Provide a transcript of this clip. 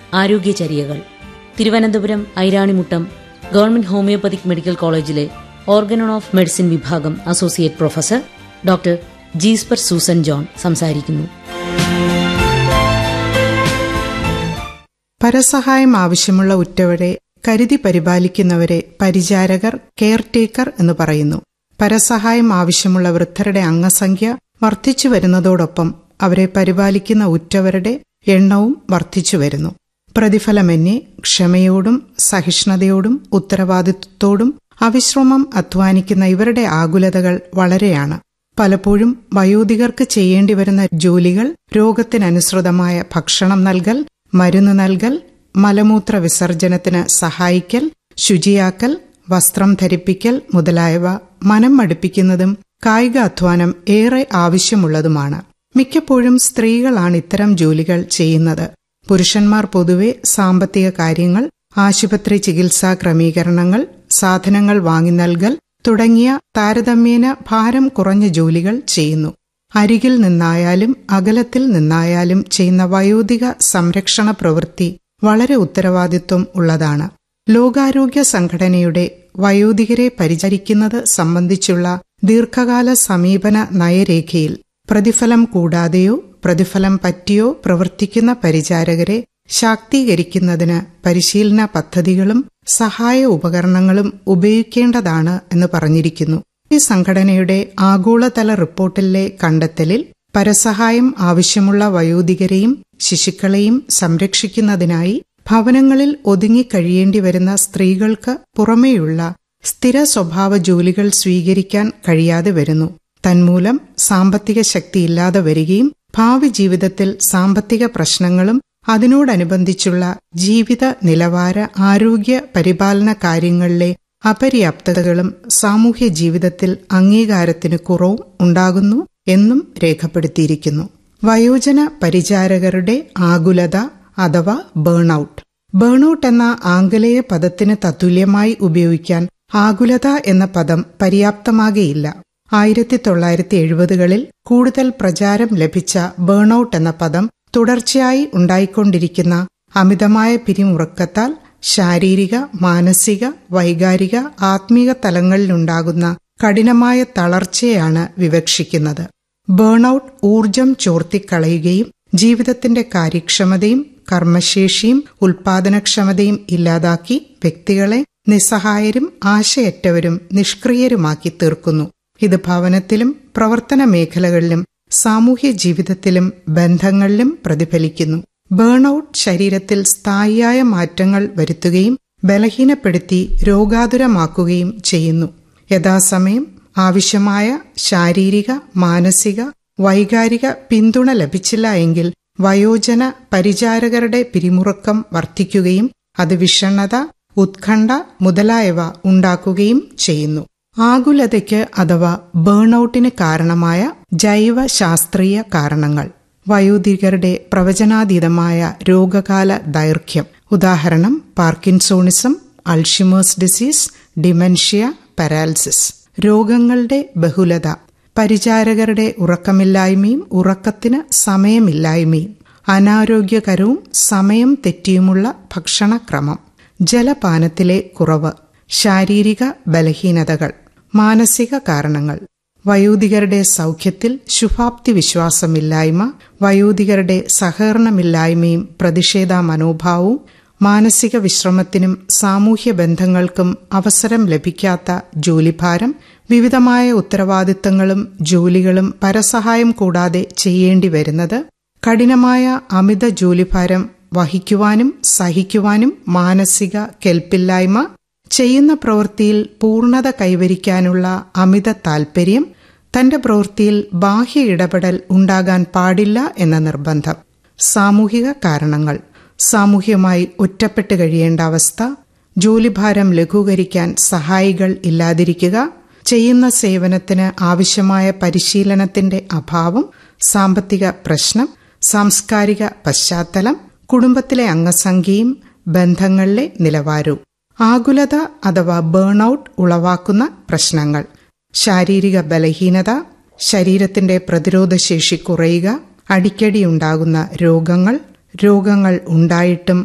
ആരോഗ്യചര്യകൾ Thiruvananthapuram Iranimuttam government homeopathic medical കോളേജിലെ organon of medicine വിഭാഗം associate professor doctor Jisper Susan John സംസാരിക്കുന്നു പരസഹായം ആവശ്യമുള്ള ഉറ്റവരെ കരുതി പരിപാലിക്കുന്നവരെ പരിചാരകർ കെയർടേക്കർ എന്ന് പറയുന്നു പരസഹായം ആവശ്യമുള്ള വൃദ്ധരുടെ അംഗസംഖ്യ വർദ്ധിച്ചു വരുന്നതോടൊപ്പം അവരെ പരിപാലിക്കുന്ന ഉറ്റവരുടെ എണ്ണവും വർദ്ധിച്ചു വരുന്നു പ്രതിഫലമെന്നെ ക്ഷമയോടും സഹിഷ്ണുതയോടും ഉത്തരവാദിത്വത്തോടും അവിശ്രമം അധ്വാനിക്കുന്ന ഇവരുടെ ആകുലതകൾ വളരെയാണ് പലപ്പോഴും വയോധികർക്ക് ചെയ്യേണ്ടി വരുന്ന ജോലികൾ രോഗത്തിനനുസൃതമായ ഭക്ഷണം നൽകൽ മരുന്ന് നൽകൽ മലമൂത്ര വിസർജനത്തിന് സഹായിക്കൽ ശുചിയാക്കൽ വസ്ത്രം ധരിപ്പിക്കൽ മുതലായവ മനം മടുപ്പിക്കുന്നതും കായിക അധ്വാനം ഏറെ ആവശ്യമുള്ളതുമാണ് മിക്കപ്പോഴും സ്ത്രീകളാണ് ഇത്തരം ജോലികൾ ചെയ്യുന്നത് പുരുഷന്മാർ പൊതുവെ സാമ്പത്തിക കാര്യങ്ങൾ ആശുപത്രി ചികിത്സാ ക്രമീകരണങ്ങൾ സാധനങ്ങൾ വാങ്ങി നൽകൽ തുടങ്ങിയ താരതമ്യേന ഭാരം കുറഞ്ഞ ജോലികൾ ചെയ്യുന്നു അരികിൽ നിന്നായാലും അകലത്തിൽ നിന്നായാലും ചെയ്യുന്ന വയോധിക സംരക്ഷണ പ്രവൃത്തി വളരെ ഉത്തരവാദിത്വം ഉള്ളതാണ് ലോകാരോഗ്യ സംഘടനയുടെ വയോധികരെ പരിചരിക്കുന്നത് സംബന്ധിച്ചുള്ള ദീർഘകാല സമീപന നയരേഖയിൽ പ്രതിഫലം കൂടാതെയോ പ്രതിഫലം പറ്റിയോ പ്രവർത്തിക്കുന്ന പരിചാരകരെ ശാക്തീകരിക്കുന്നതിന് പരിശീലന പദ്ധതികളും സഹായ ഉപകരണങ്ങളും ഉപയോഗിക്കേണ്ടതാണ് എന്ന് പറഞ്ഞിരിക്കുന്നു ഈ സംഘടനയുടെ ആഗോളതല റിപ്പോർട്ടിലെ കണ്ടെത്തലിൽ പരസഹായം ആവശ്യമുള്ള വയോധികരെയും ശിശുക്കളെയും സംരക്ഷിക്കുന്നതിനായി ഭവനങ്ങളിൽ ഒതുങ്ങിക്കഴിയേണ്ടി വരുന്ന സ്ത്രീകൾക്ക് പുറമേയുള്ള സ്ഥിര സ്വഭാവ ജോലികൾ സ്വീകരിക്കാൻ കഴിയാതെ വരുന്നു തന്മൂലം സാമ്പത്തിക ശക്തിയില്ലാതെ വരികയും ഭാവി ജീവിതത്തിൽ സാമ്പത്തിക പ്രശ്നങ്ങളും അതിനോടനുബന്ധിച്ചുള്ള ജീവിത നിലവാര ആരോഗ്യ പരിപാലന കാര്യങ്ങളിലെ അപര്യാപ്തതകളും സാമൂഹ്യ ജീവിതത്തിൽ അംഗീകാരത്തിന് കുറവും ഉണ്ടാകുന്നു എന്നും രേഖപ്പെടുത്തിയിരിക്കുന്നു വയോജന പരിചാരകരുടെ ആകുലത അഥവാ ബേൺഔട്ട് ബേൺഔട്ട് എന്ന ആംഗലേയ പദത്തിന് തത്തുല്യമായി ഉപയോഗിക്കാൻ ആകുലത എന്ന പദം പര്യാപ്തമാകയില്ല ആയിരത്തി തൊള്ളായിരത്തി എഴുപതുകളിൽ കൂടുതൽ പ്രചാരം ലഭിച്ച ബേൺഔട്ട് എന്ന പദം തുടർച്ചയായി ഉണ്ടായിക്കൊണ്ടിരിക്കുന്ന അമിതമായ പിരിമുറുക്കത്താൽ ശാരീരിക മാനസിക വൈകാരിക ആത്മീക തലങ്ങളിലുണ്ടാകുന്ന കഠിനമായ തളർച്ചയാണ് വിവക്ഷിക്കുന്നത് ബേൺഔട്ട് ഊർജം ചോർത്തിക്കളയുകയും ജീവിതത്തിന്റെ കാര്യക്ഷമതയും കർമ്മശേഷിയും ഉൽപാദനക്ഷമതയും ഇല്ലാതാക്കി വ്യക്തികളെ നിസ്സഹായരും ആശയറ്റവരും നിഷ്ക്രിയരുമാക്കി തീർക്കുന്നു ഇത് ഭവനത്തിലും പ്രവർത്തന മേഖലകളിലും സാമൂഹ്യ ജീവിതത്തിലും ബന്ധങ്ങളിലും പ്രതിഫലിക്കുന്നു ബേൺഔട്ട് ശരീരത്തിൽ സ്ഥായിയായ മാറ്റങ്ങൾ വരുത്തുകയും ബലഹീനപ്പെടുത്തി രോഗാതുരമാക്കുകയും ചെയ്യുന്നു യഥാസമയം ആവശ്യമായ ശാരീരിക മാനസിക വൈകാരിക പിന്തുണ ലഭിച്ചില്ല എങ്കിൽ വയോജന പരിചാരകരുടെ പിരിമുറുക്കം വർദ്ധിക്കുകയും അത് വിഷണ്ണത ഉത്കണ്ഠ മുതലായവ ഉണ്ടാക്കുകയും ചെയ്യുന്നു ആകുലതയ്ക്ക് അഥവാ ബേൺഔട്ടിന് കാരണമായ ജൈവശാസ്ത്രീയ കാരണങ്ങൾ വയോധികരുടെ പ്രവചനാതീതമായ രോഗകാല ദൈർഘ്യം ഉദാഹരണം parkinsonism Alzheimer's disease dementia paralysis രോഗങ്ങളുടെ ബഹുലത പരിചാരകരുടെ ഉറക്കമില്ലായ്മയും ഉറക്കത്തിന് സമയമില്ലായ്മയും അനാരോഗ്യകരവും സമയം തെറ്റിയുമുള്ള ഭക്ഷണക്രമം ജലപാനത്തിലെ കുറവ് ശാരീരിക ബലഹീനതകൾ മാനസിക കാരണങ്ങൾ വയോധികരുടെ സൗഖ്യത്തിൽ ശുഭാപ്തി വിശ്വാസമില്ലായ്മ വയോധികരുടെ സഹകരണമില്ലായ്മയും പ്രതിഷേധ മനോഭാവവും മാനസിക വിശ്രമത്തിനും സാമൂഹ്യ ബന്ധങ്ങൾക്കും അവസരം ലഭിക്കാത്ത ജോലിഭാരം വിവിധമായ ഉത്തരവാദിത്തങ്ങളും ജോലികളും പരസഹായം കൂടാതെ ചെയ്യേണ്ടി വരുന്നത് കഠിനമായ അമിത ജോലിഭാരം വഹിക്കുവാനും സഹിക്കുവാനും മാനസിക കെൽപ്പില്ലായ്മ ചെയ്യുന്ന പ്രവൃത്തിയിൽ പൂർണ്ണത കൈവരിക്കാനുള്ള അമിത താൽപര്യം തന്റെ പ്രവൃത്തിയിൽ ബാഹ്യ ഇടപെടൽ ഉണ്ടാകാൻ പാടില്ല എന്ന നിർബന്ധം സാമൂഹിക കാരണങ്ങൾ സാമൂഹ്യമായി ഒറ്റപ്പെട്ട് കഴിയേണ്ട അവസ്ഥ ജോലിഭാരം ലഘൂകരിക്കാൻ സഹായികൾ ഇല്ലാതിരിക്കുക ചെയ്യുന്ന സേവനത്തിന് ആവശ്യമായ പരിശീലനത്തിന്റെ അഭാവം സാമ്പത്തിക പ്രശ്നം സാംസ്കാരിക പശ്ചാത്തലം കുടുംബത്തിലെ അംഗസംഖ്യയും ബന്ധങ്ങളിലെ നിലവാരവും ആകുലത അഥവാ ബേൺഔട്ട് ഉളവാക്കുന്ന പ്രശ്നങ്ങൾ ശാരീരിക ബലഹീനത ശരീരത്തിന്റെ പ്രതിരോധശേഷി കുറയുക അടിക്കടി ഉണ്ടാകുന്ന രോഗങ്ങൾ രോഗങ്ങൾ ഉണ്ടായിട്ടും